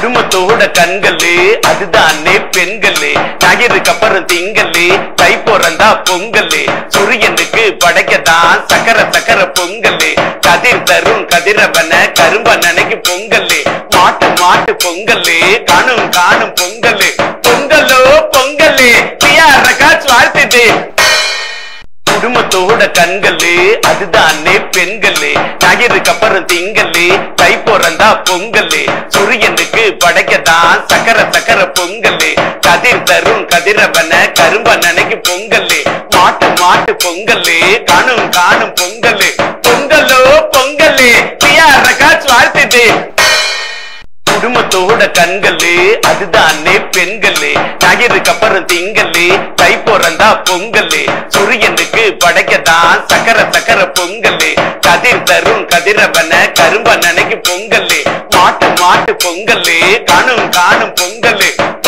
குடும்பத்தோட கண்களு அதுதானே பெண்களு ஞாயிறுக்கு அப்புறம் திங்களு தை பிறந்தா பொங்கலு சூரியனுக்கு படைக்கத்தான் சக்கர சக்கர பொங்கலு கதிர் தரும் கதிரவன கரும்பனனைக்கு பொங்கலு மாட்டு மாட்டு பொங்கலு காணும் காணும் பொங்கலு பொங்கலோ பொங்கலு பியாரக்கா வாழ்த்துது குடும்பத்தோட கண்களு அதுதானே பெண்களு ஞாயிறுக்கு அப்புறம் திங்களு தை பிறந்தா பொங்கலு சூரியனுக்கு படைக்கத்தான் சக்கர சக்கர பொங்கலு கதிர் தரும் கதிரவன கரும்பனனைக்கு பொங்கலு மாட்டு மாட்டு பொங்கலு காணும் காணும் பொங்கலு பொங்கலோ பொங்கலு பியாரக்கா வாழ்த்துது குடும்பத்தோட கண்களு அதுதானே பெண்களு ஞாயிறுக்கு அப்புறம் திங்களு தை பிறந்தா பொங்கலு சூரியனுக்கு படைக்கத்தான் சக்கர சக்கர பொங்கலு கதிர் தரும் கதிரவன கரும்பனனைக்கு பொங்கலு மாட்டு மாட்டு பொங்கலு காணும் காணும் பொங்கலு